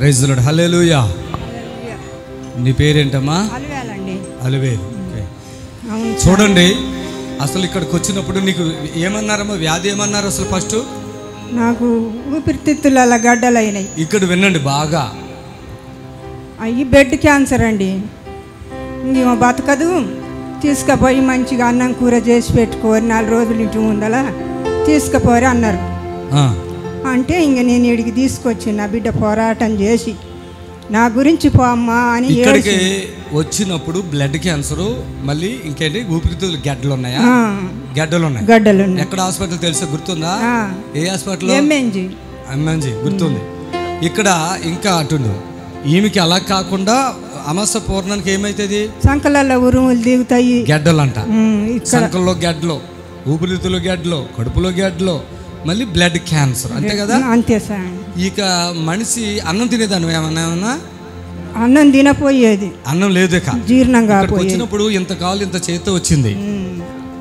Praise lord హల్లెలూయా నీ పేరేంటమ్మా అలవేలండి Alivelu okay. అవును చూడండి అసలు ఇక్కడికి వచ్చినప్పుడు నీకు ఏమన్నారమ్మా వ్యాధి ఏమన్నారు అసలు ఫస్ట్ నాకు ఊపిరితిత్తుల గడ్డలు అయినాయి ఇక్కడ వినండి బాగా అవి బెడ్ క్యాన్సర్ అండి ఇంకేమో బతకదు తీసుకుపోయి మంచిగా అన్నం కూర చేసి పెట్టుకోరు నాలుగు రోజులు ఇంటి ముందల తీసుకుపోరు అన్నారు ఆ, అంటే ఇంక నేను ఇడికి తీసుకొచ్చి నా బిడ్డ పోరాటం చేసి నా గురించి పో అమ్మా అని ఇక్కడికి ఏడ్చి- వచ్చినప్పుడు బ్లడ్ క్యాన్సర్ మళ్ళీ ఇంకేంటి ఊపిరితిత్తులు గడ్డలు ఉన్నాయా ఆ, గడ్డలు ఉన్నాయి గడ్డలు ఉన్నాయి ఎక్కడ హాస్పిటల్ తెలుసా గుర్తుందా ఆ. ఏ హాస్పిటల్ ఎంఎన్జి ఎంఎన్జి గుర్తుంది ఇక్కడ ఇంకా అటుండు ఈమెకి అలా కాకుండా అమస పూర్ణానికి ఏమైతుంది సంకలల్లో ఉరుములు దిగుతాయి గడ్డలంట ఉమ్, ఇక్కడ సంకల్లో గడ్డలు ఊపిరితిత్తులు గడ్డలు కడుపులో గడ్డలు మళ్ళీ బ్లడ్ క్యాన్సర్ అంతే కదా అంతే సార్ ఇక మనిషి అన్నం తినేదాన్ని ఏమన్నా ఏమన్నా అన్నం తినపోయేది అన్నం లేదు ఇక జీర్ణం ఇక్కడికి కాపోయేది వచ్చినప్పుడు ఇంత కాలు ఇంత చేతితో వచ్చింది ఉమ్.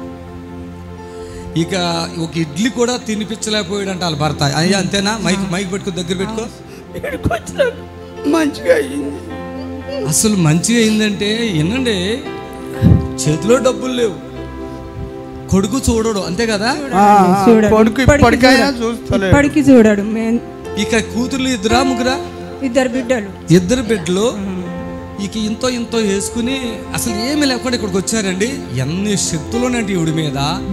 ఇక ఒక ఇడ్లీ కూడా తినిపించలేకపోయాడంట వాళ్ళ భర్త అయ్యా అంతేనా మైక్ మైక్ పెట్టుకో దగ్గర పెట్టుకో మంచిగా అయింది అసలు మంచిగా అయిందంటే వినండి చేతిలో డబ్బులు లేవు కొడుకు చూడడు అంతే కదా చూడడు. కొడుకు ఇప్పటికి ఇప్పటికైనా చూడడు. చూస్తలేడు. ఇప్పటికి చూడడు మే- ఇక కూతుర్లు ఇద్దరా ముగ్గురా ఇద్దరు బిడ్డలు ఇద్దరు బిడ్డలు ఇక ఇంతో ఇంతో వేసుకుని అసలు ఏమి లేకుండా ఇక్కడికి వచ్చారండి ఎన్ని శక్తులు ఉన్నాయంటే ఈవిడి మీద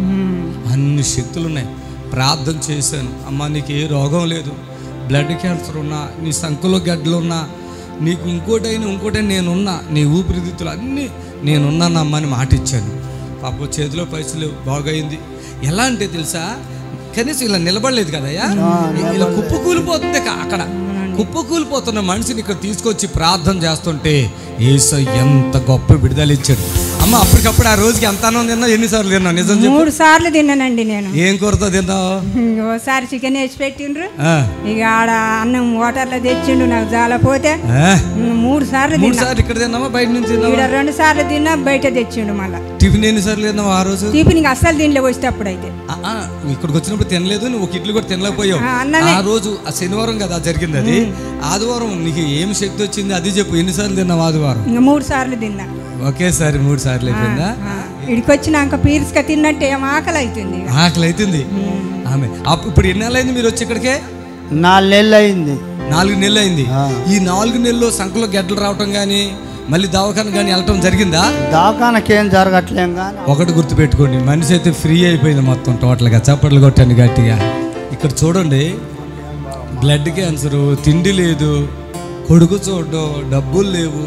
అన్ని శక్తులు ఉన్నాయి ప్రార్థన చేశాను అమ్మ నీకు ఏ రోగం లేదు బ్లడ్ క్యాన్సర్ ఉన్నా నీ సంఖలో గడ్డలు ఉన్నా నీకు ఇంకోటైనా ఇంకోటైనా నేనున్నా నీ ఊపిరితిత్తులు అన్నీ నేనున్నాను అమ్మ అని మాట ఇచ్చాను పాప చేతిలో పైసలు బాగైంది ఎలా అంటే తెలుసా కనీసం ఇలా నిలబడలేదు కదయ్యా ఇలా కుప్ప కూలిపోతుంది కా- అక్కడ కుప్ప కూలిపోతున్న మనిషిని ఇక్కడ తీసుకొచ్చి ప్రార్థన చేస్తుంటే ఏసో ఎంత గొప్ప విడుదల ఇచ్చాడు అమ్మ అప్పటికప్పుడు ఆ రోజుకి ఎంత అన్నం తిన్నావు ఎన్నిసార్లు తిన్నావు నిజం చెప్పు మూడు సార్లు తిన్నానండి నేను ఏం కూరతో తిన్నావు ఓసారి చికెన్ వేసి పెట్టిండ్రు ఆ, ఇక ఆడ అన్నం వాటర్లో తెచ్చిండు నాకు జాలపోతే ఆ, మూడు సార్లు మూడు తిన్నా సార్లు ఇక్కడ తిన్నావా బయట నుంచి తిన్నావా ఈడ రెండు సార్లు తిన్నా బయట తెచ్చిండు మళ్ళా టిఫిన్ ఎన్నిసార్లు తిన్నావు ఆ రోజు టిఫిన్ ఇంక అస్సలు తినలే వచ్చేటప్పుడు అయితే ఆ, ఆ, ఇక్కడికి వచ్చినప్పుడు తినలేదు నువ్వు ఒక ఇడ్లీ కూడా తినలేకపోయావు ఆ, అన్నమే. ఆ రోజు ఆ శనివారం కదా జరిగింది అది ఆదివారం నీకు ఏం శక్తి వచ్చింది అది చెప్పు ఎన్నిసార్లు తిన్నావు ఆదివారం ఇంక మూడు సార్లు తిన్నా ఒకేసారి మూడు సార్లు అయిపోయిందా ఇడికి వచ్చినాక పీర్స్గా తిన్నట్టు ఏం ఆకలి అవుతుంది ఇక. ఆకలి అవుతుంది ఆమె అప్పుడు ఇప్పుడు ఎన్ని నెలలు అయింది మీరు వచ్చి ఇక్కడికే నాలుగు నెలలు అయింది నాలుగు నెలలు అయింది ఆ. ఈ నాలుగు నెలల్లో సంకలో గడ్డలు రావటం కానీ మళ్ళీ దవాఖాన కానీ వెళ్ళటం జరిగిందా దాకానకేం జరగట్లేం కానీ ఒకటి గుర్తుపెట్టుకోండి మనిషి అయితే ఫ్రీ అయిపోయింది మొత్తం టోటల్గా చప్పట్లు కొట్టండి గట్టిగా ఇక్కడ చూడండి బ్లడ్ క్యాన్సరు తిండి లేదు కొడుకు చూడడం డబ్బులు లేవు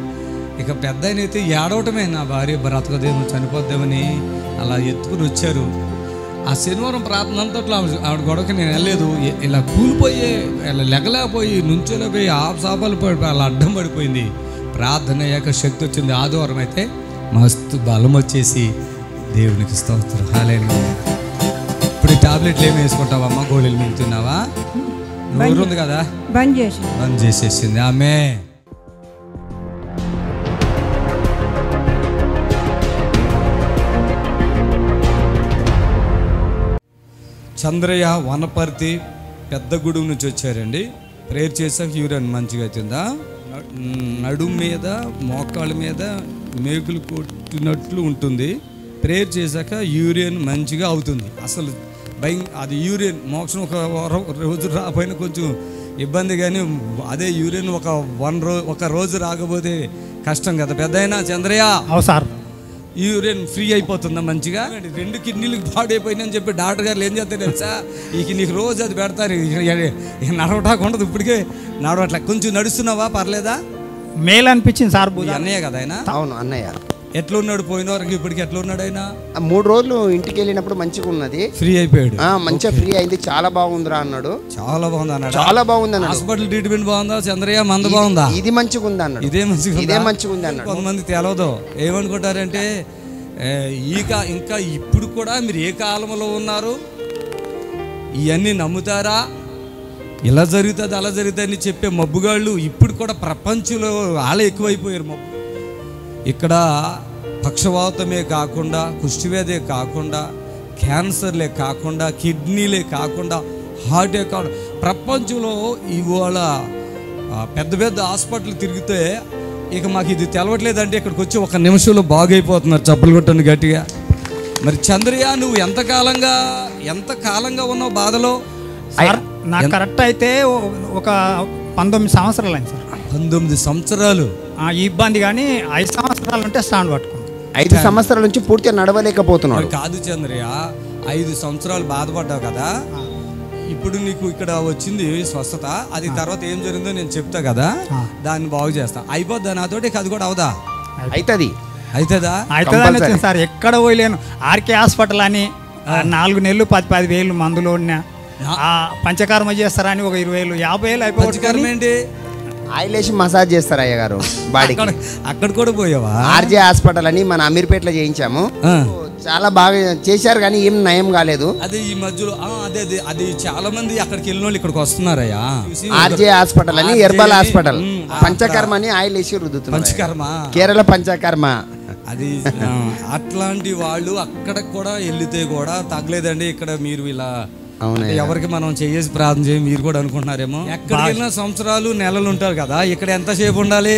ఇక పెద్ద ఆయన అయితే ఏడవటమే నా భార్య బ్రతకదేమో చనిపోద్దామని అలా ఎత్తుకుని వచ్చారు ఆ శనివారం ప్రార్థన అంతట్లో ఆవిడ ఆవిడ గొడవకి నేను వెళ్ళలేదు ఇ- ఇలా కూలిపోయి ఇలా లెగలేకపోయి నుంచోలేకపోయి ఆపు సాపాలు పడి అలా అడ్డం పడిపోయింది ప్రార్థన అయ్యాక శక్తి వచ్చింది ఆదివారం అయితే మస్తు బలం వచ్చేసి దేవునికి స్తోత్రం హాలేలు ఇప్పుడు ఈ టాబ్లెట్లు ఏమి వేసుకుంటావమ్మా గోళీలు మింగుతున్నావా నోరు ఉంది కదా బంద్ చేసి బంద్ చేసేసింది ఆమె చంద్రయ్య వనపర్తి పెద్ద గుడుగు నుంచి వచ్చారండి ప్రేయర్ చేసాక యూరిన్ మంచిగా అవుతుందా న- నడుము మీద మోకాళ్ళ మీద మేకులు కొట్టినట్లు ఉంటుంది ప్రేయర్ చేశాక యూరిన్ మంచిగా అవుతుంది అసలు భయం అది యూరిన్ మోక్షం ఒక వారం రోజు రాపోయినా కొంచెం ఇబ్బంది కానీ అదే యూరిన్ ఒక వన్ రో ఒక రోజు రాకపోతే కష్టం కదా పెద్ద చంద్రయ్య అవు సార్ యూరిన్ ఫ్రీ అయిపోతుందా మంచిగా రెండు కిడ్నీలు పాడైపోయినాయని చెప్పి డాక్టర్ గారు ఏం చేస్తారు తెలుసా ఇక నీకు రోజు అది పెడతారు ఇక- ఇక- ఇక నడవటానికి ఉండదు ఇప్పటికే నడవట్లే కొంచెం నడుస్తున్నావా పర్లేదా మేలు అనిపించింది సార్ ఈ అన్నయ్య కదా ఆయన అవును అన్నయ్య ఎట్లున్నాడు పోయిన వరకు ఇప్పటికి ఎట్లా ఉన్నాడు ఆయన ఆ మూడు రోజులు ఇంటికి వెళ్ళినప్పుడు మంచిగా ఉన్నది ఫ్రీ అయిపోయాడు ఆ, మంచిగా ఫ్రీ అయింది చాలా బాగుందిరా అన్నాడు చాలా బాగుంది అన్నాడు చాలా బాగుంది అన్నాడు హాస్పిటల్ ట్రీట్మెంట్ బాగుందా చంద్రయ్య మంద బాగుందా ఇది మంచిగా ఉంది అన్నాడు ఇదే మంచిగా ఇదే ఉందా? మంచిగా ఉంది అన్నాడు కొంతమంది తెలవదు ఏమనుకుంటారంటే ఏ, ఈ కా ఇంకా ఇప్పుడు కూడా మీరు ఏ కాలంలో ఉన్నారు ఇవన్నీ నమ్ముతారా ఇలా జరుగుతుంది అలా జరుగుతుంది అని చెప్పే మబ్బుగాళ్ళు ఇప్పుడు కూడా ప్రపంచంలో వాళ్ళే ఎక్కువైపోయారు మబ్బు ఇక్కడ పక్షవాతమే కాకుండా కుష్టివ్యాధే కాకుండా క్యాన్సర్లే కాకుండా కిడ్నీలే కాకుండా హార్టే కాకుండా ప్రపంచంలో ఇవాళ ఆ పెద్ద పెద్ద హాస్పిటల్ తిరిగితే ఇక మాకు ఇది తెలవట్లేదంటే ఇక్కడికి వచ్చి ఒక నిమిషంలో బాగైపోతున్నారు చప్పులు కొట్టండి గట్టిగా మరి చంద్రయ్య నువ్వు ఎంత కాలంగా ఎంత కాలంగా ఉన్నావు బాధలో సార్ నాకు కరెక్ట్ అయితే ఓ- ఒక పంతొమ్మిది సంవత్సరాలు అయింది సార్ పంతొమ్మిది సంవత్సరాలు ఆ, ఈ ఇబ్బంది కానీ ఐదు సంవత్సరాలు ఉంటే స్టాండ్ పట్టుకుంది ఐదు సంవత్సరాల నుంచి పూర్తిగా నడవలేకపోతున్నాడు మరి కాదు చంద్రయ్య ఐదు సంవత్సరాలు బాధపడ్డావు కదా ఇప్పుడు నీకు ఇక్కడ వచ్చింది స్వస్థత అది తర్వాత ఏం జరిగిందో నేను చెప్తా కదా దాన్ని బాగు చేస్తా అయిపోద్దా నాతోటి ఇక అది కూడా అవదా అవుతుంది అవుతుందా అవుతుందని వచ్చింది సార్ ఎక్కడ పోయలేను ఆర్కే హాస్పిటల్ అని ఆ, నాలుగు నెలలు పది పది వేలు మందులు ఉన్నా ఆ పంచకర్మ చేస్తారని ఒక ఇరవై వేలు యాభై వేలు అయిపోవచ్చు పంచకర్మ ఏంటి ఆయిల్ వేసి మసాజ్ చేస్తారు అయ్య గారు బాడీకి అక్కడ అక్కడ కూడా పోయావా ఆర్జే హాస్పిటల్ అని మన అమీర్పేటలో చేయించాము ఆ. చాలా బాగా చేశారు కానీ ఏం నయం కాలేదు అదే ఈ మధ్యలో ఆ, అదే అదే అది చాలా మంది అక్కడికి వెళ్ళిన వాళ్ళు ఇక్కడికి వస్తున్నారయ్యా ఆర్జే హాస్పిటల్ అని RJ herbal hospital um, Panchakarma అని ఆయిల్ వేసి రుద్దుతున్నారు పంచకర్మ కేరళ పంచకర్మ అది ఆ, అట్లాంటి వాళ్ళు అక్కడ కూడా వెళ్తే కూడా తగ్గలేదండి ఇక్కడ మీరు ఇలా అవునయ్య. అంటే ఎవరికి మనం చేసి ప్రార్థన చేయం మీరు కూడా అనుకుంటున్నారేమో ఎక్కడికి వెళ్ళిన సంవత్సరాలు నెలలు ఉంటారు కదా ఇక్కడ ఎంతసేపు ఉండాలి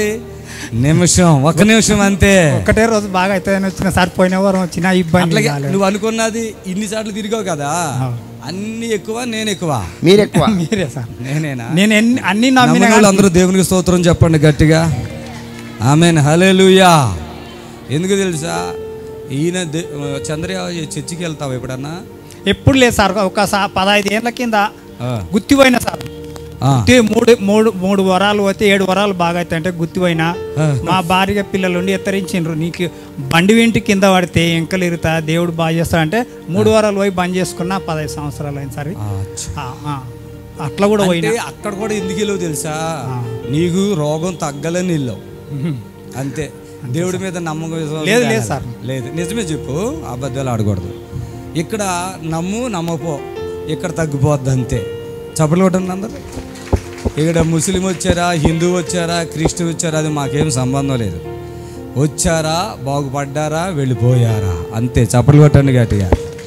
నిమిషం ఒక్క నిమిషం అంతే ఒకటే రోజు బాగా అవుతుందని వచ్చిన సార్ పోయిన వారం వచ్చిన ఇబ్బంది అట్లాగే కాలేదు. నువ్వు అనుకున్నది ఇన్ని సార్లు తిరిగావు కదా అన్ని ఎక్కువ నేను ఎక్కువ మీరు ఎక్కువ మీరే సార్ నేనేనా నేను ఎన్ని అన్ని నమ్మిన నమ్మిన కానీ- వాళ్ళు అందరూ దేవునికి స్తోత్రం చెప్పండి గట్టిగా ఆమెన్ హలేలుయా ఎందుకు తెలుసా ఈయన దే- చంద్రయ్య చర్చికి వెళ్తావు ఎప్పుడన్నా ఎప్పుడు లేదు సార్ ఒక సా- పదహైదు ఏళ్ళ కింద ఆ, గుత్తిపోయిన సార్ ఆ, గుత్తి మూడు మూడు మూడు వరాలు పోతే ఏడు వరాలు బాగా అవుతాయి అంటే గుత్తిపోయినా ఆ. మా భార్య పిల్లలు ఉండి ఎత్తరించిండ్రు నీకు బండి వింటి కింద పడితే ఎంకలు ఇరుతా దేవుడు బాగా చేస్తాడంటే మూడు వరాలు పోయి బంద్ చేసుకున్నా పదహైదు సంవత్సరాలు అయింది సార్ ఆ, చ్చ. ఆ, ఆ. అట్లా కూడా పోయినా అంటే అక్కడ కూడా ఎందుకు వెళ్ళవు తెలుసా నీకు రోగం తగ్గలని వెళ్ళావు అంతే దేవుడి మీద నమ్మకం విశ్వాసం లేదు, లేదు తేలాలి. సార్. లేదు నిజమే చెప్పు అబద్ధాలు ఆడకూడదు ఇక్కడ నమ్ము నమ్మపో ఇక్కడ తగ్గిపోద్ది అంతే చప్పట్లు కొట్టండి అందరు ఇక్కడ ముస్లిం వచ్చారా హిందూ వచ్చారా క్రిస్టియన్ వచ్చారా అది మాకేం సంబంధం లేదు వచ్చారా బాగుపడ్డారా వెళ్ళిపోయారా అంతే చప్పట్లు కొట్టండి గట్టిగా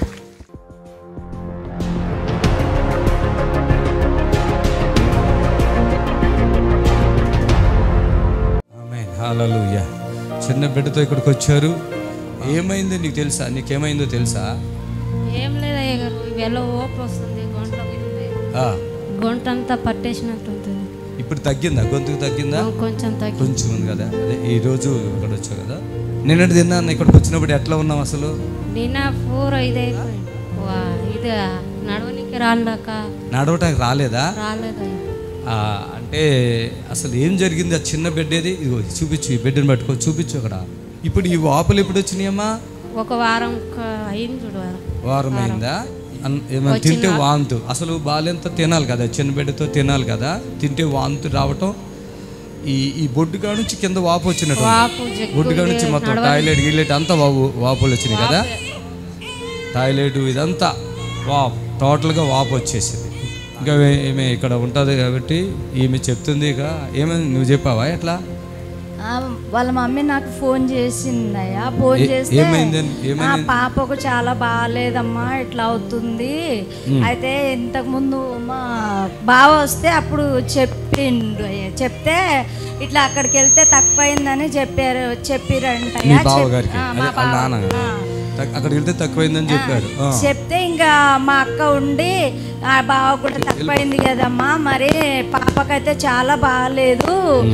ఆమేన్. హల్లెలూయా చిన్న బిడ్డతో ఇక్కడికి వచ్చారు ఏమైందో నీకు తెలుసా నీకేమైందో తెలుసా ఏం లేదు అయ్య గారు ఇవాళ ఓపు వస్తుంది గొంట ఉంది. ఆ, గొంట అంతా పట్టేసినట్టు ఉంటుంది ఇప్పుడు తగ్గిందా గొంతుకు తగ్గిందా కొంచెం తగ్గి కొంచెం ఉంది కదా అదే ఈ రోజు ఇక్కడ వచ్చావు కదా నిన్నటి తిన్నాను ఇక్కడికి వచ్చినప్పుడు ఎట్లా ఉన్నావు అసలు నిన్న పూర ఇదైపోయింది వా, ఇది నడవనికి రాలేక నడవటానికి రాలేదా రాలేదు ఆ, అంటే అసలు ఏం జరిగింది ఆ చిన్న బెడ్ ఏది ఇదిగో చూపించు ఈ బెడ్ని పట్టుకో చూపించు అక్కడ ఇప్పుడు ఈ వాపులు ఎప్పుడు వచ్చినాయమ్మా ఒక వారం క- అయింది చూడు వారం వారం అయిందా అన్- ఏమైనా తింటే వాంతు అసలు బాలెంత తినాలి కదా చిన్న బిడ్డతో తినాలి కదా తింటే వాంతు రావటం ఈ ఈ బొడ్డు కాడ నుంచి కింద వాపు వచ్చినట్టు వాపు జగ్గు బొడ్డు కాడ నుంచి మొత్తం టాయిలెట్ గిల్లెట్ అంతా వాపు వాపులు వచ్చినాయి కదా టాయిలెట్ ఇదంతా వాప్ టోటల్గా వాపు వచ్చేసింది ఇంకా ఏ- ఈమె ఇక్కడ ఉంటుంది కాబట్టి ఈమె చెప్తుంది ఇక ఏమైంది నువ్వు చెప్పావా ఎట్లా ఆ, వాళ్ళ మమ్మీ నాకు ఫోన్ చేసిందయ్యా ఫోన్ ఏ- చేస్తే ఏమైందని- ఆ ఏమైంది? పాపకు చాలా బాగాలేదమ్మా ఇట్లా అవుతుంది అయితే ఇంతకు ముందు మా బావ వస్తే అప్పుడు చెప్పిండు అయ్యా చెప్తే ఇట్లా అక్కడికి వెళ్తే తక్కువైందని చెప్పారు మీ చెప్పిరంటయ్యా బావ చెప్- గారికి ఆ, అదే మా వాళ్ళ బావ నాన్న ఆ. తక్- అక్కడికి వెళ్తే తక్కువైందని చెప్పారు ఆ. చెప్తే ఇంకా మా అక్క ఉండి ఆ బావ కూడా తక్కువైంది కదమ్మా మరి పాపకైతే చాలా బాగాలేదు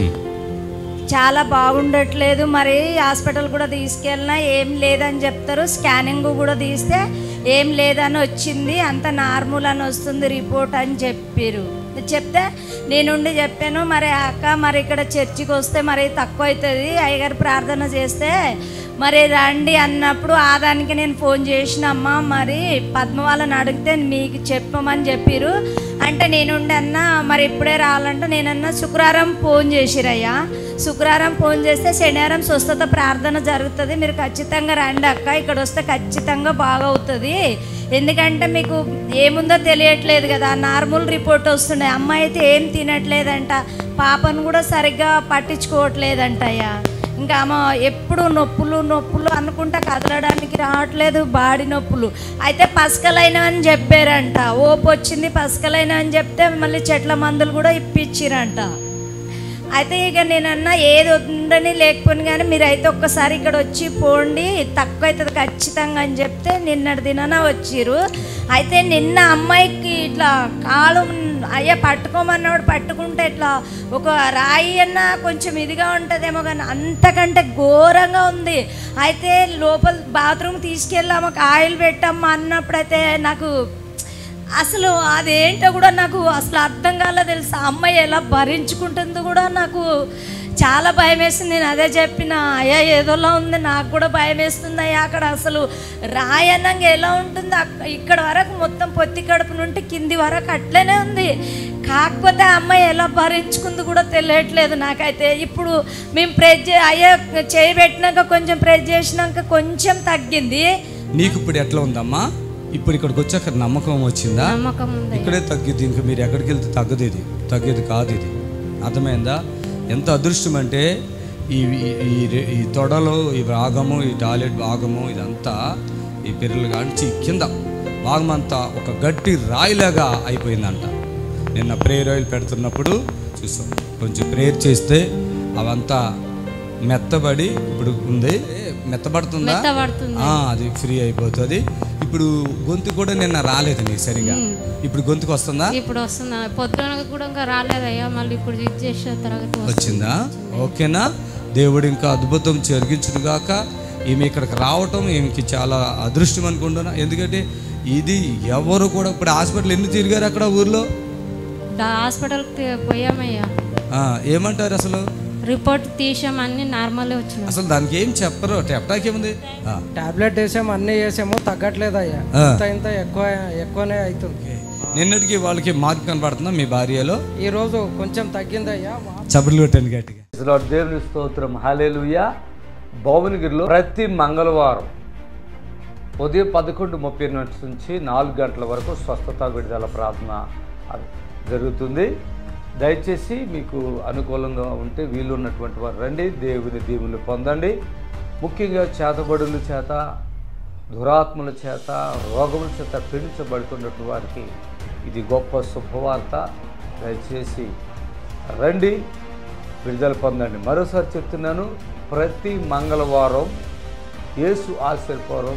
చాలా బాగుండట్లేదు మరి హాస్పిటల్ కూడా తీసుకెళ్ళినా ఏం లేదని చెప్తారు స్కానింగ్ కూడా తీస్తే ఏం లేదని వచ్చింది అంత నార్మల్ అని వస్తుంది రిపోర్ట్ అని చెప్పారు చెప్తే నేనుండి చెప్పాను మరి అక్క మరి ఇక్కడ చర్చికి వస్తే మరి తక్కువ అవుతుంది అయ్యగారు ప్రార్థన చేస్తే మరి రండి అన్నప్పుడు ఆ దానికి నేను ఫోన్ చేసినమ్మా మరి పద్మ వాళ్ళని అడిగితే మీకు చెప్పమని చెప్పిరు అంటే నేనుండి అన్న మరి ఇప్పుడే రావాలంటే నేనన్నా శుక్రవారం ఫోన్ చేసిరయ్యా శుక్రవారం ఫోన్ చేస్తే శనివారం స్వస్థత ప్రార్థన జరుగుతుంది మీరు ఖచ్చితంగా రండి అక్క ఇక్కడ వస్తే ఖచ్చితంగా బాగవుతుంది ఎందుకంటే మీకు ఏముందో తెలియట్లేదు కదా నార్మల్ రిపోర్ట్ వస్తున్నాయి అమ్మాయి అయితే ఏం తినట్లేదంట పాపను కూడా సరిగ్గా పట్టించుకోవట్లేదంట అయ్యా ఇంకా ఆమె ఎప్పుడు నొప్పులు నొప్పులు అనుకుంటా కదలడానికి రావట్లేదు బాడీ నొప్పులు అయితే పసకలైనవని చెప్పారంట ఓపు వచ్చింది పసకలైన అని చెప్తే మళ్ళీ చెట్ల మందులు కూడా ఇప్పించిరంట అయితే ఇక నేనన్నా ఏది ఉందని లేకపోయినా కానీ మీరు అయితే ఒక్కసారి ఇక్కడ వచ్చి పోండి తక్కువ అవుతుంది ఖచ్చితంగా అని చెప్తే నిన్నటి దినాన వచ్చిర్రు అయితే నిన్న అమ్మాయికి ఇట్లా కాలు అయ్యా పట్టుకోమన్నాడు పట్టుకుంటే ఇట్లా ఒక రాయి అన్న కొంచెం ఇదిగా ఉంటుందేమో కానీ అంతకంటే ఘోరంగా ఉంది అయితే లోపల బాత్రూమ్ తీసుకెళ్ళాము ఆయిల్ పెట్టమ్మా అన్నప్పుడైతే నాకు అసలు అదేంటో కూడా నాకు అసలు అర్థం కాలే తెలుసా అమ్మాయి ఎలా భరించుకుంటుందో కూడా నాకు చాలా భయం వేస్తుంది నేను అదే చెప్పిన అయ్యా ఏదోలా ఉంది నాకు కూడా భయం వేస్తుంది అయ్యా అక్కడ అసలు రాయనంగా ఎలా ఉంటుంది అక్క- ఇక్కడ వరకు మొత్తం పొత్తి కడుపు నుండి కింది వరకు అట్లనే ఉంది కాకపోతే ఆ అమ్మాయి ఎలా భరించుకుంది కూడా తెలియట్లేదు నాకైతే ఇప్పుడు మేము ప్రెస్ చే అయ్యా చేయబెట్టినాక కొంచెం ప్రెస్ చేసినాక కొంచెం తగ్గింది నీకు ఇప్పుడు ఎట్లా ఉందమ్మా ఇప్పుడు ఇక్కడికి వచ్చాక నమ్మకం వచ్చిందా నమ్మకం ఉంది ఇక్కడే తగ్గిద్ది ఇంకా మీరు ఎక్కడికి వెళ్తే తగ్గదు ఇది తగ్గేది కాదు ఇది అర్థమైందా ఎంత అదృష్టం అంటే ఈ ఈ- ఈ రె- ఈ తొడలు ఈ భాగము ఈ టాయిలెట్ భాగము ఇదంతా ఈ పిర్రలు కాంచి కింద భాగం అంతా ఒక గట్టి రాయిలాగా అయిపోయిందంట నిన్న ప్రేయర్ ఆయిల్ పెడుతున్నప్పుడు చూసాం కొంచెం ప్రేయర్ చేస్తే అవంతా మెత్తబడి ఇప్పుడు ఉంది మెత్తబడుతుందా మెత్తబడుతుంది. ఆ, అది ఫ్రీ అయిపోతుంది ఇప్పుడు గొంతు కూడా నిన్న రాలేదు నీకు సరిగా ఇప్పుడు గొంతుకు వస్తుందా ఇప్పుడు వస్తుంది పొద్దున కూడా ఇంకా రాలేదయ్యా మళ్ళీ ఇప్పుడు ఇది చేసిన తర్వాత వస్తుంది. వచ్చిందా ఓకేనా దేవుడు ఇంకా అద్భుతం జరిగించును గాక ఈమె ఇక్కడికి రావటం ఈమెకి చాలా అదృష్టం అనుకుంటున్నా ఎందుకంటే ఇది ఎవరు కూడా ఇప్పుడు హాస్పిటల్ ఎన్ని తిరిగారు అక్కడ ఊర్లో డా- హాస్పిటల్కి తీ- పోయామయ్యా ఆ, ఏమంటారు అసలు రిపోర్ట్ తీసాం అన్ని నార్మల్ వచ్చినాయి అసలు దానికి ఏం చెప్పరు చెప్పడానికి ఏముంది ఆ, టాబ్లెట్ వేసాము అన్నీ వేసాము తగ్గట్లేదు అయ్యా ఆ. ఇంత ఇంత ఎక్కువ ఎక్కువనే అవుతుంది నిన్నటికి వాళ్ళకి మార్పు కనబడుతుందా మీ భార్యలో ఈ రోజు కొంచెం తగ్గిందయ్యా చబుర్లు కొట్టాను గట్టిగా లార్డ్ దేవుని స్తోత్రం హల్లెలూయా భువనగిరిలో ప్రతి మంగళవారం ఉదయం పదకొండు ముప్పై నిమిషం నుంచి నాలుగు గంటల వరకు స్వస్థత విడుదల ప్రార్థన అది జరుగుతుంది దయచేసి మీకు అనుకూలంగా ఉంటే వీలున్నటువంటి వారు రండి దేవుని దీవులు పొందండి ముఖ్యంగా చేతబడుల చేత దురాత్మల చేత రోగముల చేత పీడించబడుతున్నటువంటి వారికి ఇది గొప్ప శుభవార్త దయచేసి రండి విడుదల పొందండి మరోసారి చెప్తున్నాను ప్రతి మంగళవారం యేసు ఆశ్చర్యపురం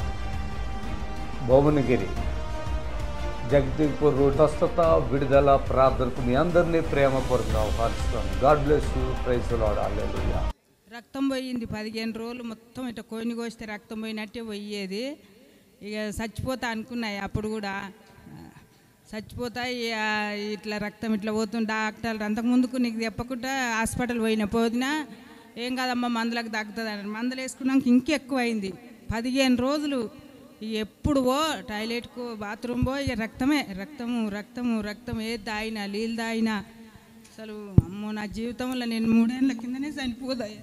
భువనగిరి జగదీపూర్ రోడ్ స్వస్థత విడుదల ప్రార్థనకు మీ అందరినీ ప్రేమపూర్వకంగా ఆహ్వానిస్తున్నాను God bless you praise Lord hallelujah రక్తం పోయింది పదిహేను రోజులు మొత్తం ఇట్లా కోయిని కోస్తే రక్తం పోయినట్టే పోయేది ఇక చచ్చిపోతా అనుకున్నాయి అప్పుడు కూడా చచ్చిపోతాయి ఆ, ఇట్లా రక్తం ఇట్లా పోతుంది డాక్టర్లు అంతకుముందుకు నీకు చెప్పకుండా హాస్పిటల్ పోయినా పోదినా ఏం కాదమ్మా మందులకు తగ్గుతుంది అని మందులు వేసుకున్నాక ఇంకెక్కువ అయింది పదిహేను రోజులు ఇక ఎప్పుడు పో టాయిలెట్కు బాత్రూమ్ పో ఇక రక్తమే రక్తము రక్తము రక్తం ఏది తాగినా నీళ్ళు తాగినా అసలు అమ్మో నా జీవితంలో నేను మూడేళ్ళ కిందనే చనిపోదాయి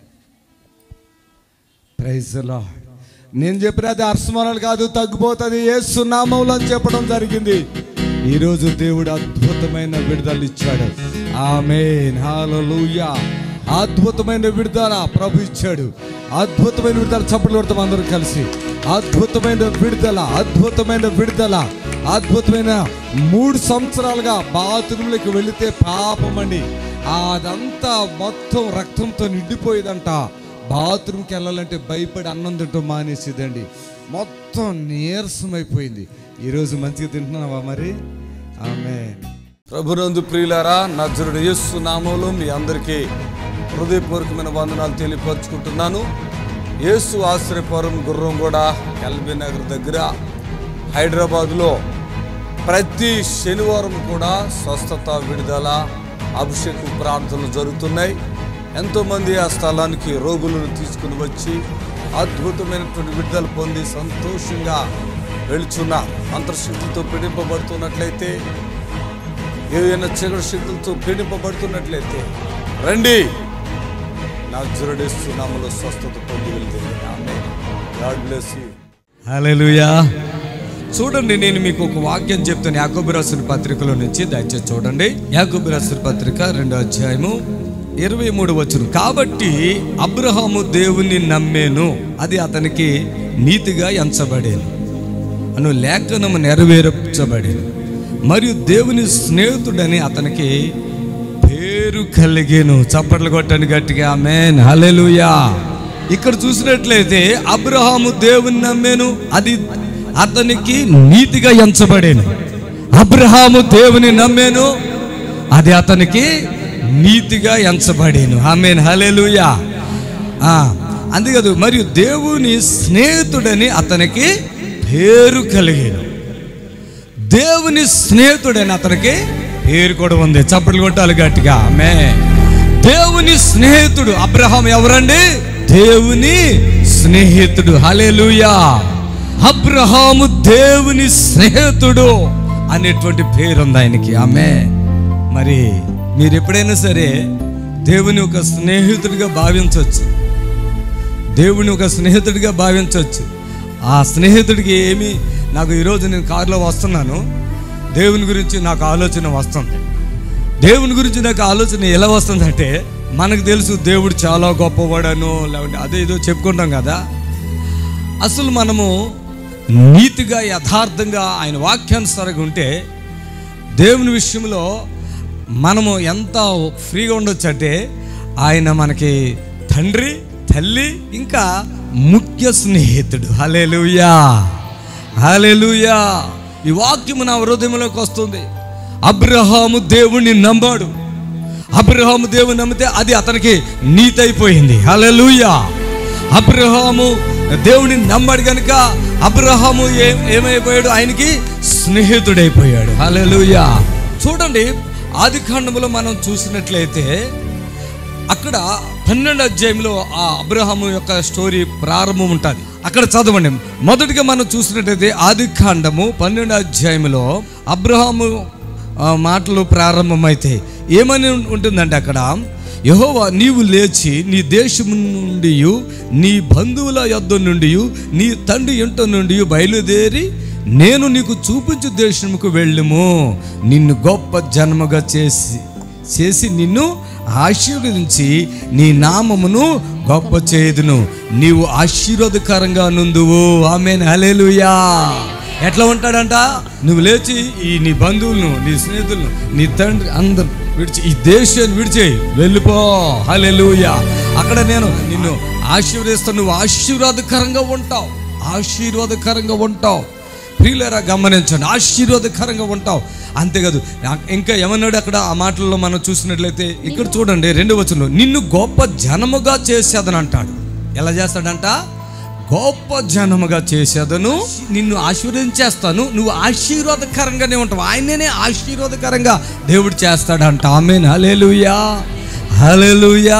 ప్రైజ్ నేను చెప్పినది అర్స్మరణలు కాదు తగ్గిపోతుంది ఏసునామంలో అని చెప్పడం జరిగింది ఈరోజు దేవుడు అద్భుతమైన విడుదల ఇచ్చాడు ఆమెన్ హల్లెలూయా అద్భుతమైన విడుదల ప్రభు ఇచ్చాడు అద్భుతమైన విడుదల చప్పట్లు కొడతాం అందరూ కలిసి అద్భుతమైన విడుదల అద్భుతమైన విడుదల అద్భుతమైన మూడు సంవత్సరాలుగా బాత్రూంలోకి వెళితే పాపం అండి అదంతా మొత్తం రక్తంతో నిండిపోయేదంట బాత్రూమ్కి వెళ్ళాలంటే భయపడి అన్నం తింటాం మానేసేదండి మొత్తం నీరసమైపోయింది ఈరోజు మంచిగా తింటున్నావా మరి ఆమె ప్రభునందు ప్రియులారా నజరుడు యేసు నామంలో మీ అందరికీ హృదయపూర్వకమైన వందనాలు తెలియపరుచుకుంటున్నాను యేసు ఆశ్రయపురం గుర్రం కూడా ఎల్బీ నగర్ దగ్గర హైదరాబాద్లో ప్రతి శనివారం కూడా స్వస్థత విడుదల అభిషేకం ప్రార్థనలు జరుగుతున్నాయి ఎంతోమంది ఆ స్థలానికి రోగులను తీసుకుని వచ్చి అద్భుతమైనటువంటి విడుదల పొంది సంతోషంగా వెళుచున్న అంతర్శక్తులతో పీడింపబడుతున్నట్లయితే ఏదైనా చీకటి శక్తులతో పీడింపబడుతున్నట్లయితే రండి నా జురడిస్తున్నాములో స్వస్థత పొంది వెళ్తుంది ఆమె గాడ్ బ్లెస్ యూ హల్లెలూయా చూడండి నేను మీకు ఒక వాక్యం చెప్తాను యాకోబు రాసిన పత్రికలో నుంచి దయచేసి చూడండి యాకోబు రాసిన పత్రిక రెండో అధ్యాయము ఇరవై మూడు వచ్చును కాబట్టి అబ్రహాము దేవుని నమ్మేను అది అతనికి నీతిగా ఎంచబడేను అను లేఖనము నెరవేర్చబడేను మరియు దేవుని స్నేహితుడని అతనికి పేరు పేరు కలిగేను చప్పట్లు కొట్టండి గట్టిగా ఆమెన్ హల్లెలూయా ఇక్కడ చూసినట్లయితే అబ్రహాము దేవుని నమ్మాను అది అతనికి నీతిగా ఎంచబడేను అబ్రహాము దేవుని నమ్మాను అది అతనికి నీతిగా ఎంచబడేను ఆమెన్ హల్లెలూయా ఆ, అంతేకాదు మరియు దేవుని స్నేహితుడని అతనికి పేరు కలిగేను దేవుని స్నేహితుడని అతనికి పేరు కూడా ఉంది చప్పట్లు కొట్టాలి గట్టిగా ఆమె దేవుని స్నేహితుడు అబ్రహాం ఎవరండి దేవుని స్నేహితుడు హల్లెలూయా అబ్రహాము దేవుని స్నేహితుడు అనేటువంటి పేరు ఉంది ఆయనకి ఆమె మరి మీరు ఎప్పుడైనా సరే దేవుని ఒక స్నేహితుడిగా భావించవచ్చు దేవుని ఒక స్నేహితుడిగా భావించవచ్చు ఆ స్నేహితుడికి ఏమి నాకు ఈరోజు నేను కారులో వస్తున్నాను దేవుని గురించి నాకు ఆలోచన వస్తుంది దేవుని గురించి నాకు ఆలోచన ఎలా వస్తుందంటే మనకు తెలుసు దేవుడు చాలా గొప్పవాడను లేకుంటే అదే ఏదో చెప్పుకుంటాం కదా అసలు మనము నీతిగా యథార్థంగా ఆయన వాక్యానుసారంగా ఉంటే దేవుని విషయంలో మనము ఎంత ఫ్రీగా ఉండొచ్చు అంటే ఆయన మనకి తండ్రి తల్లి ఇంకా ముఖ్య స్నేహితుడు హలేలుయా హలేలుయా ఈ వాక్యము నా హృదయంలోకి వస్తుంది అబ్రహాము దేవుణ్ణి నమ్మాడు అబ్రహాము దేవుని నమ్మితే అది అతనికి నీతి అయిపోయింది హల్లెలూయా అబ్రహాము దేవుని నమ్మాడు కనుక అబ్రహాము ఏం ఏమైపోయాడు ఆయనకి స్నేహితుడైపోయాడు హల్లెలూయా చూడండి ఆది కాండములో మనం చూసినట్లయితే అక్కడ పన్నెండు అధ్యాయంలో ఆ అబ్రహాము యొక్క స్టోరీ ప్రారంభం ఉంటుంది అక్కడ చదవండి మొదటిగా మనం చూసినట్టయితే ఆది కాండము పన్నెండు అధ్యాయంలో అబ్రహాము ఆ, మాటలు ప్రారంభమైతే ఏమని ఉంటుందంటే అక్కడ యహోవా నీవు లేచి నీ దేశము నుండి నీ బంధువుల యొద్ద నుండి నీ తండ్రి ఇంట నుండి బయలుదేరి నేను నీకు చూపించు దేశముకు వెళ్ళుము నిన్ను గొప్ప జన్మగా చేసి చేసి నిన్ను ఆశీర్వదించి నీ నామమును గొప్ప చేయుదును నీవు ఆశీర్వాదకరంగా నుందువు ఆమె హలేలుయా ఎట్లా ఉంటాడంట నువ్వు లేచి ఈ నీ బంధువులను నీ స్నేహితులను నీ తండ్రి అందరు విడిచి ఈ దేశాన్ని విడిచేయి వెళ్ళిపో హలెలుయా అక్కడ నేను నిన్ను ఆశీర్వదిస్తాను నువ్వు ఆశీర్వాదకరంగా ఉంటావు ఆశీర్వాదకరంగా ఉంటావు ప్రియులరా గమనించండి ఆశీర్వాదకరంగా ఉంటావు అంతేకాదు నా- ఇంకా ఏమన్నాడు అక్కడ ఆ మాటల్లో మనం చూసినట్లయితే ఇక్కడ చూడండి రెండు వచనంలో నిన్ను గొప్ప జనముగా చేసేదని అంటాడు ఎలా చేస్తాడంట గొప్ప జనముగా చేసేదను నిన్ను ఆశీర్వదించేస్తాను నువ్వు ఆశీర్వాదకరంగానే ఉంటావు ఆయననే ఆశీర్వాదకరంగా దేవుడు చేస్తాడంట ఆమెన్ హల్లెలూయా హల్లెలూయా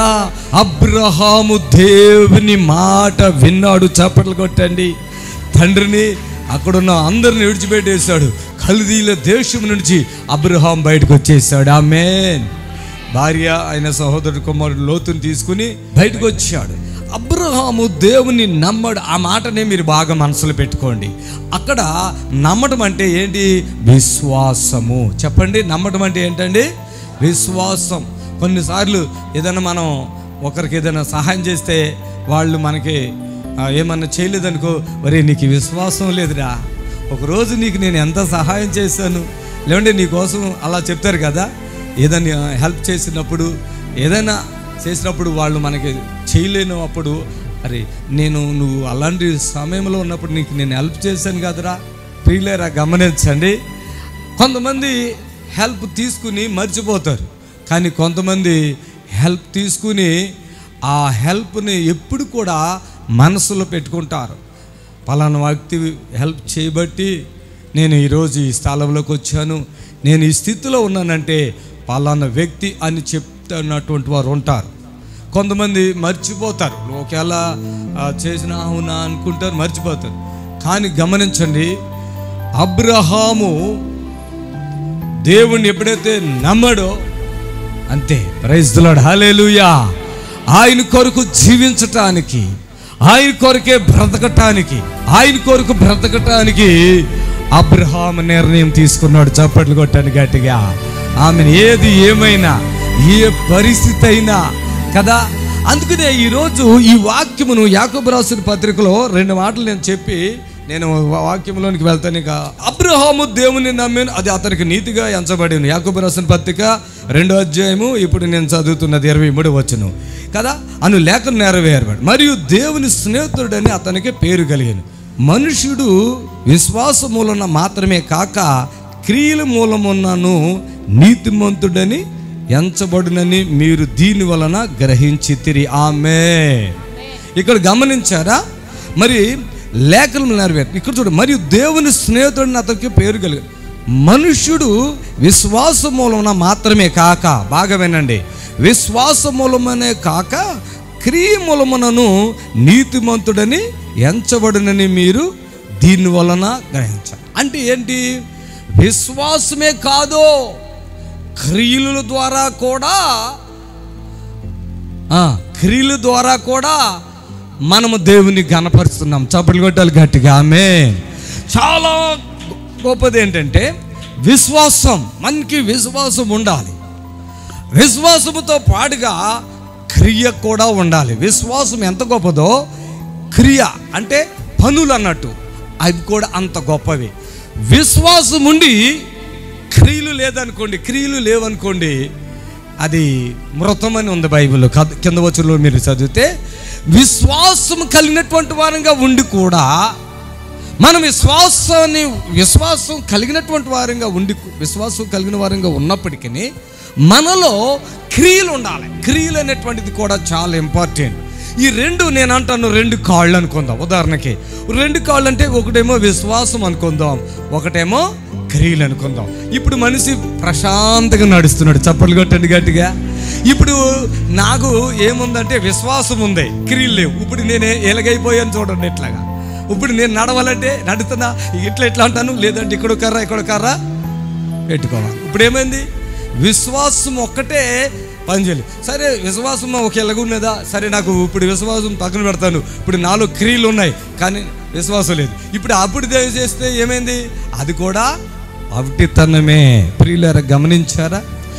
అబ్రహాము దేవుని మాట విన్నాడు చప్పట్లు కొట్టండి తండ్రిని అక్కడున్న అందరిని విడిచిపెట్టేశాడు కల్దీల దేశం నుంచి అబ్రహాం బయటకు వచ్చేసాడు ఆమెన్ భార్య ఆయన సహోదరుడు కుమారుడు లోతుని తీసుకుని బయటకు వచ్చాడు అబ్రహాము దేవుని నమ్మడు ఆ మాటనే మీరు బాగా మనసులో పెట్టుకోండి అక్కడ నమ్మడం అంటే ఏంటి విశ్వాసము చెప్పండి నమ్మడం అంటే ఏంటండి విశ్వాసం కొన్నిసార్లు ఏదైనా మనం ఒకరికి ఏదైనా సహాయం చేస్తే వాళ్ళు మనకి ఆ, ఏమన్నా చేయలేదనుకో మరి నీకు విశ్వాసం లేదురా ఒకరోజు నీకు నేను ఎంత సహాయం చేశాను లేదంటే నీ కోసం అలా చెప్తారు కదా ఏదైనా హెల్ప్ చేసినప్పుడు ఏదైనా చేసినప్పుడు వాళ్ళు మనకి చేయలేనప్పుడు అరే నేను నువ్వు అలాంటి సమయంలో ఉన్నప్పుడు నీకు నేను హెల్ప్ చేశాను కదరా ప్రియులేరా గమనించండి కొంతమంది హెల్ప్ తీసుకుని మర్చిపోతారు కానీ కొంతమంది హెల్ప్ తీసుకుని ఆ హెల్ప్ని ఎప్పుడు కూడా మనసులో పెట్టుకుంటారు పలానా వ్యక్తి హెల్ప్ చేయబట్టి నేను ఈరోజు ఈ స్థలంలోకి వచ్చాను నేను ఈ స్థితిలో ఉన్నానంటే పలానా వ్యక్తి అని చెప్తున్నటువంటి వారు ఉంటారు కొంతమంది మర్చిపోతారు ఒకవేళ ఆ, చేసిన అవునా అనుకుంటారు మర్చిపోతారు కానీ గమనించండి అబ్రహాము దేవుణ్ణి ఎప్పుడైతే నమ్మడో అంతే ప్రైజ్లాడు హలేలుయా ఆయన కొరకు జీవించటానికి ఆయన కొరకే బ్రతకటానికి ఆయన కొరకు బ్రతకటానికి అబ్రహాం నిర్ణయం తీసుకున్నాడు చప్పట్లు కొట్టాను గట్టిగా ఆమెను ఏది ఏమైనా ఏ పరిస్థితి అయినా కదా అందుకనే ఈరోజు ఈ వాక్యమును యాకబు రాసిన పత్రికలో రెండు మాటలు నేను చెప్పి నేను వా- వాక్యంలోనికి వెళ్తాను ఇక అబ్రహాము దేవుని నమ్మిన అది అతనికి నీతిగా ఎంచబడింది యాకూబు రాసిన పత్రిక రెండో అధ్యాయము ఇప్పుడు నేను చదువుతున్నది ఇరవై మూడు వచ్చును కదా అను లేఖను నెరవేరబడి మరియు దేవుని స్నేహితుడని అతనికి పేరు కలిగింది మనుషుడు విశ్వాస మూలన మాత్రమే కాక క్రియల మూలమున్నను నీతిమంతుడని ఎంచబడునని మీరు దీని వలన గ్రహించి తిరి ఆమె ఇక్కడ గమనించారా మరి లేఖలు నెరవేరు ఇక్కడ చూడు మరియు దేవుని స్నేహితుడిని అతనికి పేరు కలిగి మనుష్యుడు విశ్వాస మూలమున మాత్రమే కాక బాగా వినండి విశ్వాస మూలమనే కాక క్రియ మూలమునను నీతిమంతుడని ఎంచబడునని మీరు దీని వలన గ్రహించాలి అంటే ఏంటి విశ్వాసమే కాదు క్రియల ద్వారా కూడా ఆ, క్రియల ద్వారా కూడా మనము దేవుని గనపరుస్తున్నాం చప్పట్లు కొట్టాలి గట్టిగా ఆమె చాలా గొప్పది ఏంటంటే విశ్వాసం మనకి విశ్వాసం ఉండాలి విశ్వాసముతో పాటుగా క్రియ కూడా ఉండాలి విశ్వాసం ఎంత గొప్పదో క్రియ అంటే పనులు అన్నట్టు అవి కూడా అంత గొప్పవి విశ్వాసం ఉండి క్రియలు లేదనుకోండి క్రియలు లేవనుకోండి అది మృతం అని ఉంది బైబిల్లో కథ- కింద వచ్చులో మీరు చదివితే విశ్వాసం కలిగినటువంటి వారంగా ఉండి కూడా మనం విశ్వాసాన్ని విశ్వాసం కలిగినటువంటి వారంగా ఉండి విశ్వాసం కలిగిన వారంగా ఉన్నప్పటికీ మనలో క్రియలు ఉండాలి క్రియలు అనేటువంటిది కూడా చాలా ఇంపార్టెంట్ ఈ రెండు నేను అంటాను రెండు కాళ్ళు అనుకుందాం ఉదాహరణకి రెండు కాళ్ళు అంటే ఒకటేమో విశ్వాసం అనుకుందాం ఒకటేమో క్రియలు అనుకుందాం ఇప్పుడు మనిషి ప్రశాంతంగా నడుస్తున్నాడు చప్పట్లు కొట్టండి గట్టిగా ఇప్పుడు నాకు ఏముందంటే విశ్వాసం ఉంది క్రియలు లేవు ఇప్పుడు నేను ఎలాగైపోయాను చూడండి ఇట్లాగా ఇప్పుడు నేను నడవాలంటే నడుతున్నా ఇట్లా ఇట్లా అంటాను లేదంటే ఇక్కడ కర్ర ఇక్కడ కర్ర పెట్టుకోవాలి ఇప్పుడు ఏమైంది విశ్వాసం ఒక్కటే పనిచేయాలి సరే విశ్వాసం ఒక ఎలాగున్నదా సరే నాకు ఇప్పుడు విశ్వాసం పక్కన పెడతాను ఇప్పుడు నాలో క్రియలు ఉన్నాయి కానీ విశ్వాసం లేదు ఇప్పుడు అప్పుడు దేవి చేస్తే ఏమైంది అది కూడా అవిటితనమే ప్రియులారా గమనించారా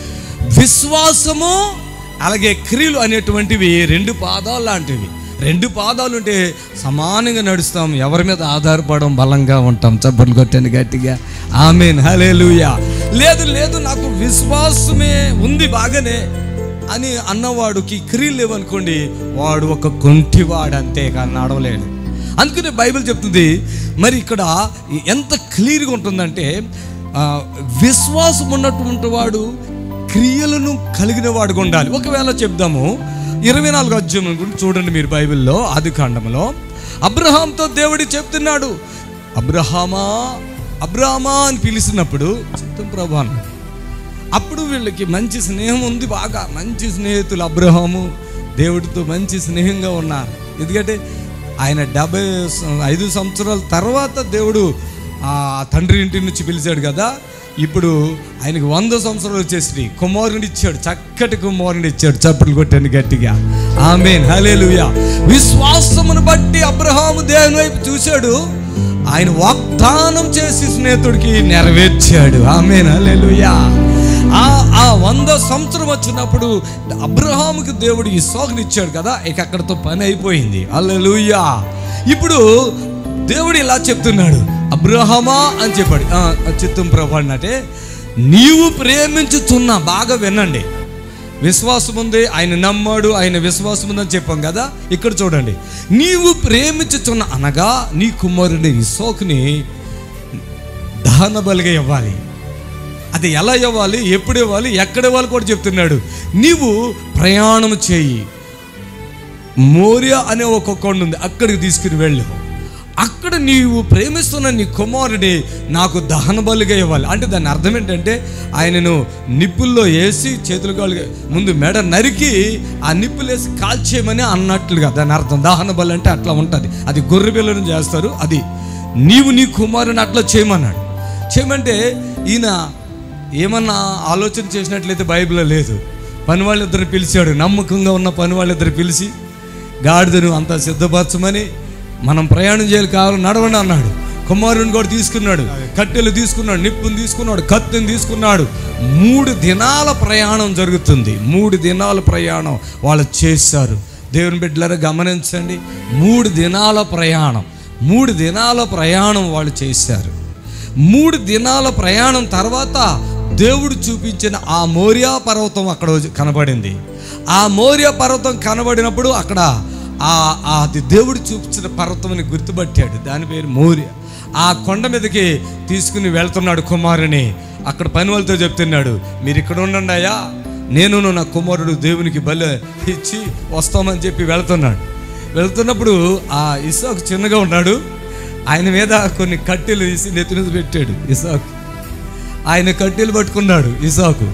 విశ్వాసము అలాగే క్రియలు అనేటువంటివి రెండు పాదాలు లాంటివి రెండు పాదాలు ఉంటే సమానంగా నడుస్తాం ఎవరి మీద ఆధారపడడం బలంగా ఉంటాం చప్పట్లు కొట్టండి గట్టిగా ఆమెన్ హలేలుయా లేదు లేదు నాకు విశ్వాసమే ఉంది బాగానే అని అన్నవాడికి క్రియలు లేవనుకోండి వాడు ఒక కొంటివాడు అంతే కానీ నడవలేడు అందుకనే బైబిల్ చెప్తుంది మరి ఇక్కడ ఎంత క్లియర్గా ఉంటుందంటే ఆ, విశ్వాసం ఉన్నటువంటి వాడు క్రియలను కలిగిన వాడుగా ఉండాలి ఒకవేళ చెప్దాము ఇరవై నాలుగు అధ్యాయం గురించి చూడండి మీరు బైబిల్లో ఆది కాండంలో అబ్రహాంతో దేవుడి చెప్తున్నాడు అబ్రహామా అబ్రహామా అని పిలిచినప్పుడు చిత్తం ప్రభా అన్నాడు. అప్పుడు వీళ్ళకి మంచి స్నేహం ఉంది బాగా మంచి స్నేహితులు అబ్రహాము దేవుడితో మంచి స్నేహంగా ఉన్నారు ఎందుకంటే ఆయన డెబ్బై సం- ఐదు సంవత్సరాల తర్వాత దేవుడు ఆ తండ్రి ఇంటి నుంచి పిలిచాడు కదా ఇప్పుడు ఆయనకి వంద సంవత్సరాలు వచ్చేసి కుమారుని ఇచ్చాడు చక్కటి కుమారుని ఇచ్చాడు చప్పట్లు కొట్టాను గట్టిగా ఆమెన్ హలేలుయా విశ్వాసమును బట్టి అబ్రహాము దేవుని వైపు చూశాడు ఆయన వాగ్దానం చేసి స్నేహితుడికి నెరవేర్చాడు ఆమెన్ హల్లెలూయా ఆ ఆ వంద సంవత్సరం వచ్చినప్పుడు అబ్రహాముకి దేవుడు ఈ సోగని ఇచ్చాడు కదా ఇక అక్కడతో పని అయిపోయింది హల్లెలూయా ఇప్పుడు దేవుడు ఇలా చెప్తున్నాడు అబ్రహమా అని చెప్పాడు "ఆ, చిత్తం ప్రభు అంటే నీవు ప్రేమించుతున్న బాగా వినండి విశ్వాసం ఉంది ఆయన నమ్మాడు ఆయన విశ్వాసం ఉందని చెప్పాం కదా ఇక్కడ చూడండి నీవు ప్రేమించుచున్న అనగా నీ కుమారుని ఇసోకుని దహన బలిగా ఇవ్వాలి అది ఎలా ఇవ్వాలి ఎప్పుడు ఇవ్వాలి ఎక్కడ ఇవ్వాలి కూడా చెప్తున్నాడు నీవు ప్రయాణం చేయి మోరియా అనే ఒక కొండ ఉంది అక్కడికి తీసుకుని వెళ్ళు అక్కడ నీవు ప్రేమిస్తున్న నీ కుమారుడి నాకు దహన బలిగా ఇవ్వాలి అంటే దాని అర్థం ఏంటంటే ఆయనను నిప్పుల్లో వేసి చేతులు కాళ్ళు ముందు మెడ నరికి ఆ నిప్పులు వేసి కాల్చేయమని అన్నట్లుగా దాని అర్థం దహన బలి అంటే అట్లా ఉంటుంది అది గొర్రె పిల్లను చేస్తారు అది నీవు నీ కుమారుని అట్లా చేయమన్నాడు చేయమంటే ఈయన ఏమన్నా ఆలోచన చేసినట్లయితే బైబిల్లో లేదు పని వాళ్ళిద్దరు పిలిచాడు నమ్మకంగా ఉన్న పని వాళ్ళిద్దరు పిలిచి గాడిదను అంతా సిద్ధపరచమని మనం ప్రయాణం చేయాలి కావాలి నడవండి అన్నాడు కుమారుని కూడా తీసుకున్నాడు కట్టెలు తీసుకున్నాడు నిప్పుని తీసుకున్నాడు కత్తిని తీసుకున్నాడు మూడు దినాల ప్రయాణం జరుగుతుంది మూడు దినాల ప్రయాణం వాళ్ళు చేశారు దేవుని బిడ్డలారా గమనించండి మూడు దినాల ప్రయాణం మూడు దినాల ప్రయాణం వాళ్ళు చేశారు మూడు దినాల ప్రయాణం తర్వాత దేవుడు చూపించిన ఆ మోరియా పర్వతం అక్కడ కనబడింది ఆ మోరియా పర్వతం కనబడినప్పుడు అక్కడ ఆ ఆ అది దేవుడు చూపించిన పర్వతం గుర్తుపట్టాడు దాని పేరు మోరియా ఆ కొండ మీదకి తీసుకుని వెళ్తున్నాడు కుమారుని అక్కడ పని వాళ్ళతో చెప్తున్నాడు మీరు ఇక్కడ ఉండండి అయ్యా నేను నా కుమారుడు దేవునికి బలి ఇచ్చి వస్తామని చెప్పి వెళ్తున్నాడు వెళ్తున్నప్పుడు ఆ ఇసాకు చిన్నగా ఉన్నాడు ఆయన మీద కొన్ని కట్టెలు తీసి నెత్తి మీద పెట్టాడు ఇసాకు ఆయన కట్టెలు పట్టుకున్నాడు ఇసాకు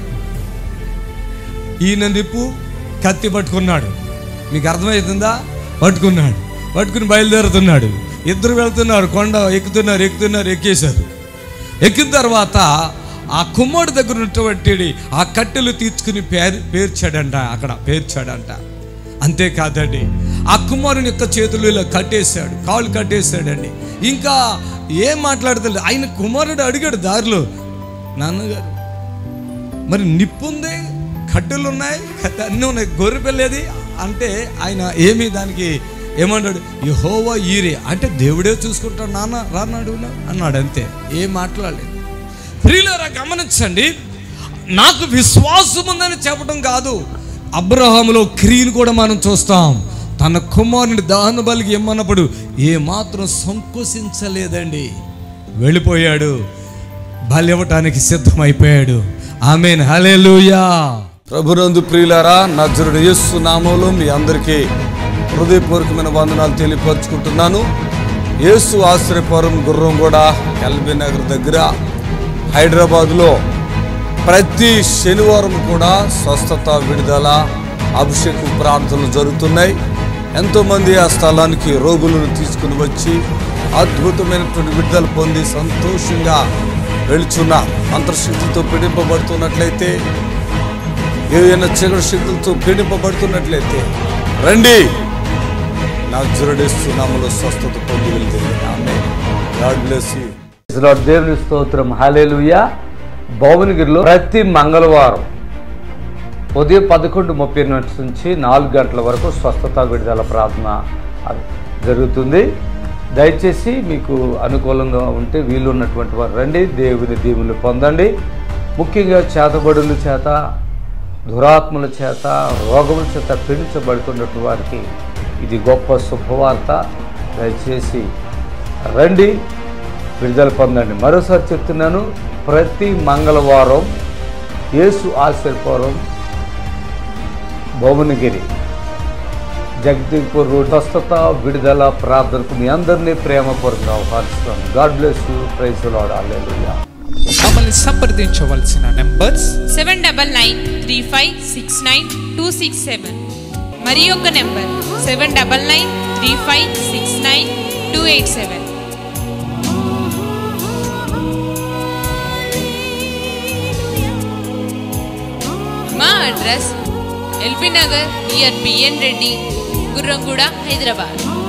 ఈయన నిప్పు కత్తి పట్టుకున్నాడు మీకు అర్థమవుతుందా పట్టుకున్నాడు పట్టుకుని బయలుదేరుతున్నాడు ఇద్దరు వెళ్తున్నారు కొండ ఎక్కుతున్నారు ఎక్కుతున్నారు ఎక్కేశారు ఎక్కిన తర్వాత ఆ కుమ్మడి దగ్గర ఉన్నటువంటి ఆ కట్టెలు తీర్చుకుని పేరు పేర్చాడంట అక్కడ పేర్చాడంట అంతేకాదండి ఆ కుమారుని యొక్క చేతులు ఇలా కట్టేశాడు కాళ్ళు కట్టేశాడండి ఇంకా ఏం మాట్లాడతలేదు ఆయన కుమారుడు అడిగాడు దారిలో నాన్నగారు మరి నిప్పు ఉంది కట్టెలు ఉన్నాయి కట్టె అన్నీ ఉన్నాయి గొర్రె పిల్లేది అంటే ఆయన ఏమి దానికి ఏమన్నాడు యహోవా ఈరే అంటే దేవుడే చూసుకుంటాడు నాన్న రాన్నాడు అన్నాడు అంతే ఏం మాట్లాడలేదు ప్రియులారా గమనించండి నాకు విశ్వాసం ఉందని చెప్పడం కాదు అబ్రహాములో క్రియను కూడా మనం చూస్తాం తన కుమారుని దహన బలికి ఇమ్మన్నప్పుడు ఏ మాత్రం సంకోచించలేదండి వెళ్ళిపోయాడు బలి ఇవ్వటానికి సిద్ధమైపోయాడు ఆమెన్ హల్లెలూయా ప్రభునందు ప్రియులారా నజరుడు యేసు నామంలో మీ అందరికీ హృదయపూర్వకమైన వందనాలు తెలియపరుచుకుంటున్నాను యేసు ఆశ్రయపురం గుర్రం కూడా ఎల్బీ నగర్ దగ్గర హైదరాబాద్లో ప్రతి శనివారం కూడా స్వస్థత విడుదల అభిషేకం ప్రార్థనలు జరుగుతున్నాయి ఎంతోమంది ఆ స్థలానికి రోగులను తీసుకుని వచ్చి అద్భుతమైనటువంటి విడుదల పొంది సంతోషంగా వెళుచున్న అంతర్శక్తితో పీడింపబడుతున్నట్లయితే ఏదైనా చీకటి శక్తులతో పీడింపబడుతున్నట్లయితే రండి నా జురడిస్తున్నాములో స్వస్థత పొంది వెళ్తుంది ఆమె గాడ్ బ్లెస్ యూ దేవుని స్తోత్రం హాలేలుయా భువనగిరిలో ప్రతి మంగళవారం ఉదయం పదకొండు ముప్పై నిమిషం నుంచి నాలుగు గంటల వరకు స్వస్థత విడుదల ప్రార్థన జరుగుతుంది దయచేసి మీకు అనుకూలంగా ఉంటే వీలున్నటువంటి వారు రండి దేవుని దీవులు పొందండి ముఖ్యంగా చేతబడుల చేత దురాత్మల చేత రోగముల చేత పీడించబడుతున్నటువంటి వారికి ఇది గొప్ప శుభవార్త దయచేసి రండి విడుదల పొందండి మరోసారి చెప్తున్నాను ప్రతి మంగళవారం యేసు ఆశ్చర్యపురం భువనగిరి జగదీపూర్ రోడ్ స్వస్థత విడుదల ప్రార్థనకు మీ అందరినీ ప్రేమపూర్వక ఆహ్వానిస్తున్నాను God bless you praise Lord hallelujah మమ్మల్ని సంప్రదించవలసిన numbers seven double nine three five six nine two six seven మరి ఒక number seven double nine three five six nine two eight seven మా address LB Nagar near BN Reddy Gurramguda Hyderabad